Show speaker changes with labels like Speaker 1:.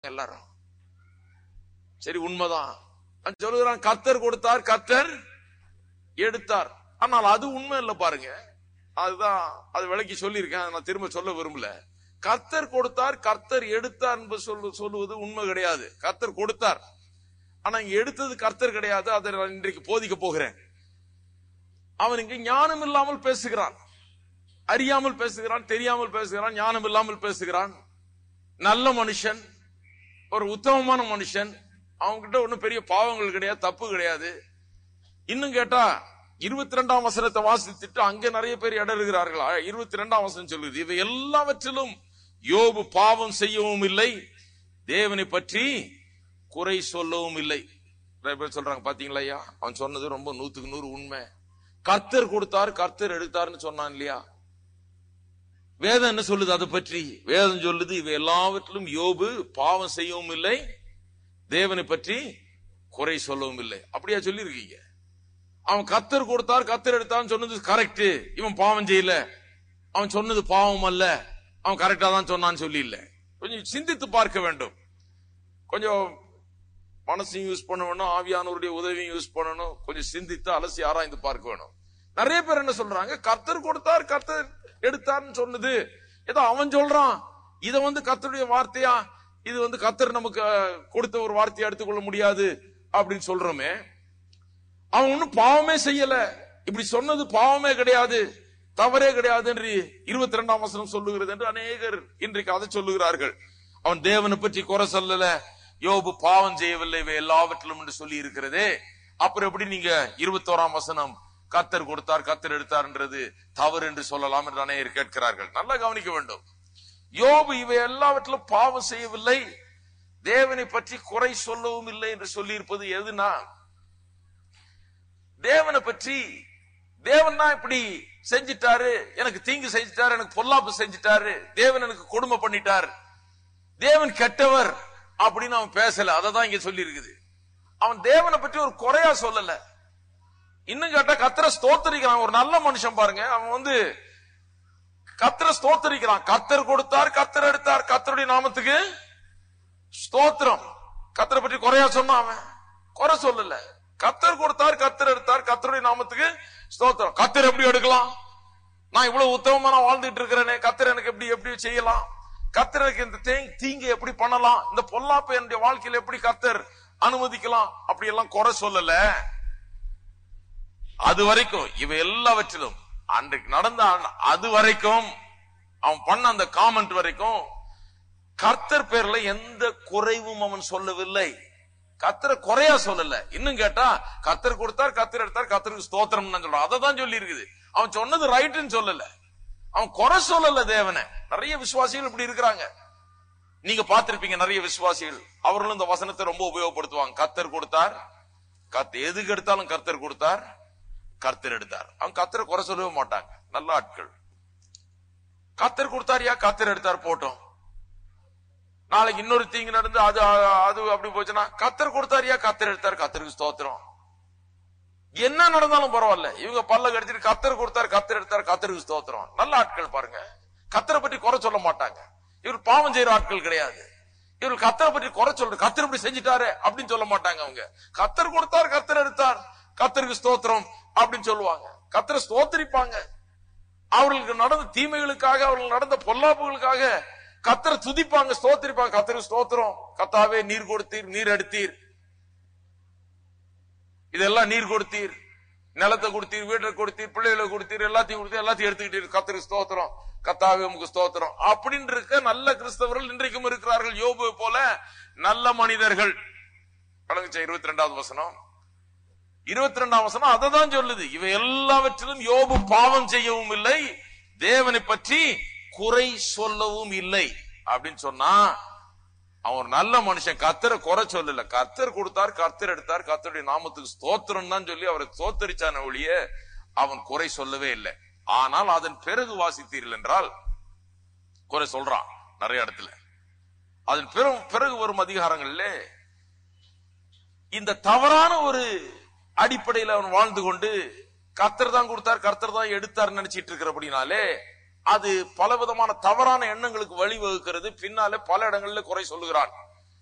Speaker 1: எல்லாரும் சரி உண்மைதான் அவன் சொல்லுகிறான் கத்தர் கொடுத்தார் கத்தர் எடுத்தார் ஆனால் அது உண்மை இல்ல பாருங்க அதுதான் அது விளக்கி சொல்லியிருக்கேன் அதை நான் திரும்ப சொல்ல விரும்பல கர்த்தர் கொடுத்தார் கர்த்தர் எடுத்தார் என்பது சொல்லு சொல்லுவது உண்மை கிடையாது கர்த்தர் கொடுத்தார் ஆனா இங்க எடுத்தது கர்த்தர் கிடையாது அதை நான் இன்றைக்கு போதிக்க போகிறேன் அவன் இங்க ஞானம் இல்லாமல் பேசுகிறான் அறியாமல் பேசுகிறான் தெரியாமல் பேசுகிறான் ஞானம் இல்லாமல் பேசுகிறான் நல்ல மனுஷன் ஒரு உத்தமமான மனுஷன் அவன்கிட்ட ஒண்ணும் பெரிய பாவங்கள் கிடையாது தப்பு கிடையாது இன்னும் கேட்டா இருபத்தி ரெண்டாம் வசனத்தை வாசித்துட்டு அங்க நிறைய பேர் இடறுகிறார்கள் இருபத்தி ரெண்டாம் வசனம் சொல்லுது இவை எல்லாவற்றிலும் யோபு பாவம் செய்யவும் இல்லை தேவனை பற்றி குறை சொல்லவும் இல்லை நிறைய பேர் சொல்றாங்க பாத்தீங்களா ஐயா அவன் சொன்னது ரொம்ப நூத்துக்கு நூறு உண்மை கர்த்தர் கொடுத்தார் கர்த்தர் எடுத்தார்னு சொன்னான் இல்லையா வேதம் என்ன சொல்லுது அதை பற்றி வேதம் சொல்லுது இவை எல்லாவற்றிலும் யோபு பாவம் செய்யவும் இல்லை தேவனை பற்றி குறை சொல்லவும் இல்லை அப்படியா சொல்லியிருக்கீங்க அவன் கத்தர் கொடுத்தார் கத்தர் எடுத்தான்னு சொன்னது கரெக்ட் இவன் பாவம் செய்யல அவன் சொன்னது பாவம் அல்ல அவன் கரெக்டா தான் சொன்னான்னு சொல்லி இல்ல கொஞ்சம் சிந்தித்து பார்க்க வேண்டும் கொஞ்சம் மனசையும் யூஸ் பண்ண வேணும் ஆவியானவருடைய உதவியும் யூஸ் பண்ணணும் கொஞ்சம் சிந்தித்து அலசி ஆராய்ந்து பார்க்க வேணும் நிறைய பேர் என்ன சொல்றாங்க கர்த்தர் கொடுத்தார் கர்த்தர் எடுத்தார்னு சொன்னது ஏதோ அவன் சொல்றான் இத வந்து கர்த்தருடைய வார்த்தையா இது வந்து கர்த்தர் நமக்கு அஹ், கொடுத்த ஒரு வார்த்தையை எடுத்துக்கொள்ள முடியாது அப்படின்னு சொல்றோமே அவன் ஒண்ணும் பாவமே செய்யல இப்படி சொன்னது பாவமே கிடையாது தவறே கிடையாது என்று இருபத்தி ரெண்டாம் வசனம் சொல்லுகிறது என்று அநேகர் இன்றைக்கு அதை சொல்லுகிறார்கள் அவன் தேவனை பற்றி குறை சொல்லல யோபு பாவம் செய்யவில்லை இவை எல்லாவற்றிலும் என்று சொல்லி இருக்கிறதே அப்புறம் எப்படி நீங்க இருபத்தோராம் வசனம் கத்தர் கொடுத்தார் கத்தர் எடுத்தார்ன்றது தவறு என்று சொல்லலாம் என்று அநேகர் கேட்கிறார்கள் நல்லா கவனிக்க வேண்டும் யோபு இவை எல்லாவற்றிலும் பாவம் செய்யவில்லை தேவனை பற்றி குறை சொல்லவும் இல்லை என்று சொல்லி இருப்பது எதுனா தேவனை பற்றி தேவன் தான் இப்படி செஞ்சிட்டாரு எனக்கு தீங்கு செஞ்சிட்டாரு எனக்கு பொல்லாப்பு செஞ்சிட்டாரு தேவன் எனக்கு கொடுமை பண்ணிட்டார் தேவன் கெட்டவர் அப்படின்னு அவன் பேசல அதை தான் இங்க சொல்லி இருக்குது அவன் தேவனை பற்றி ஒரு குறையா சொல்லல இன்னும் கேட்டா கத்திர ஸ்தோத்தரிக்கிறான் ஒரு நல்ல மனுஷன் பாருங்க அவன் வந்து கத்திர ஸ்தோத்தரிக்கிறான் கத்தர் கொடுத்தார் கத்தர் எடுத்தார் கத்தருடைய நாமத்துக்கு ஸ்தோத்திரம் கத்தரை பற்றி குறையா சொன்னான் அவன் குறை சொல்லல கத்தர் கொடுத்தார் கத்தர் எடுத்தார் கத்தருடைய நாமத்துக்கு ஸ்தோத்திரம் கத்தர் எப்படி எடுக்கலாம் நான் இவ்வளவு உத்தமமா நான் வாழ்ந்துட்டு இருக்கிறேனே கத்தர் எனக்கு எப்படி எப்படி செய்யலாம் கத்தர் எனக்கு இந்த தீ- தீங்கு எப்படி பண்ணலாம் இந்த பொல்லாப்பை என்னுடைய வாழ்க்கையில எப்படி கத்தர் அனுமதிக்கலாம் அப்படி எல்லாம் குறை சொல்லல அது வரைக்கும் இவை எல்லாவற்றிலும் அன்றைக்கு நடந்த அந்த- அது வரைக்கும் அவன் பண்ண அந்த காமெண்ட் வரைக்கும் கர்த்தர் பேர்ல எந்த குறைவும் அவன் சொல்லவில்லை கர்த்தரை குறையா சொல்லல இன்னும் கேட்டா கர்த்தர் கொடுத்தார் கர்த்தர் எடுத்தார் கர்த்தருக்கு ஸ்தோத்திரம் சொல்றான் அதை தான் சொல்லி இருக்குது அவன் சொன்னது ரைட்டுன்னு சொல்லல அவன் குறை சொல்லல தேவனை நிறைய விசுவாசிகள் இப்படி இருக்கிறாங்க நீங்க பார்த்திருப்பீங்க நிறைய விசுவாசிகள் அவர்களும் இந்த வசனத்தை ரொம்ப உபயோகப்படுத்துவாங்க கர்த்தர் கொடுத்தார் கத் எதுக்கு எடுத்தாலும் கர்த்தர் கொடுத்தார் கர்த்தர் எடுத்தார் அவன் கர்த்தரை குறை சொல்லவே மாட்டாங்க நல்ல ஆட்கள் கர்த்தர் கொடுத்தாரியா கர்த்தர் எடுத்தார் போட்டோம் நாளைக்கு இன்னொரு தீங்கு நடந்து அது அது அப்படி போச்சுன்னா கத்தர் கொடுத்தாரியா கத்தர் எடுத்தார் கத்தருக்கு ஸ்தோத்திரம் என்ன நடந்தாலும் பரவாயில்ல இவங்க பல்ல கடிச்சிட்டு கத்தர் கொடுத்தார் கத்தர் எடுத்தார் கத்தருக்கு ஸ்தோத்திரம் நல்ல ஆட்கள் பாருங்க கத்தரை பற்றி குறை சொல்ல மாட்டாங்க இவர் பாவம் செய்யற ஆட்கள் கிடையாது இவர் கத்தரை பற்றி குறை சொல்ற கத்தர் இப்படி செஞ்சுட்டாரு அப்படின்னு சொல்ல மாட்டாங்க அவங்க கத்தர் கொடுத்தார் கத்தர் எடுத்தார் கத்தருக்கு ஸ்தோத்திரம் அப்படின்னு சொல்லுவாங்க கத்தரை ஸ்தோத்திரிப்பாங்க அவர்களுக்கு நடந்த தீமைகளுக்காக அவர்களுக்கு நடந்த பொல்லாப்புகளுக்காக கத்தரை துதிப்பாங்க ஸ்தோத்திரிப்பாங்க கத்தருக்கு ஸ்தோத்திரம் கத்தாவே நீர் கொடுத்தீர் நீர் எடுத்தீர் இதெல்லாம் நீர் கொடுத்தீர் நிலத்தை கொடுத்தீர் வீட்டை கொடுத்தீர் பிள்ளைகளை கொடுத்தீர் எல்லாத்தையும் கொடுத்தீர் எல்லாத்தையும் எடுத்துக்கிட்டீர் கத்தருக்கு ஸ்தோத்திரம் கத்தாவே உமக்கு ஸ்தோத்திரம் அப்படின்னு இருக்க நல்ல கிறிஸ்தவர்கள் இன்றைக்கும் இருக்கிறார்கள் யோபு போல நல்ல மனிதர்கள் கலங்குச்சா இருபத்தி ரெண்டாவது வசனம் இருபத்தி ரெண்டாம் வசனம் அதை தான் சொல்லுது இவை எல்லாவற்றிலும் யோபு பாவம் செய்யவும் இல்லை தேவனை பற்றி குறை சொல்லவும் இல்லை அப்படின்னு சொன்னா அவன் ஒரு நல்ல மனுஷன் கத்தரை குறை சொல்லல கத்தர் கொடுத்தார் கத்தர் எடுத்தார் கத்தருடைய நாமத்துக்கு ஸ்தோத்திரம் தான் சொல்லி அவரை ஸ்தோத்தரிச்சான ஒழிய அவன் குறை சொல்லவே இல்லை ஆனால் அதன் பிறகு வாசித்தீர்கள் என்றால் குறை சொல்றான் நிறைய இடத்துல அதன் பிறகு பிறகு வரும் அதிகாரங்கள்ல இந்த தவறான ஒரு அடிப்படையில் அவன் வாழ்ந்து கொண்டு கர்த்தர் தான் கொடுத்தார் கர்த்தர் தான் எடுத்தார் நினைச்சிட்டு இருக்கிறபடினாலே அது பலவிதமான தவறான எண்ணங்களுக்கு வழிவகுக்கிறது பின்னாலே பல இடங்களில் குறை சொல்லுகிறான்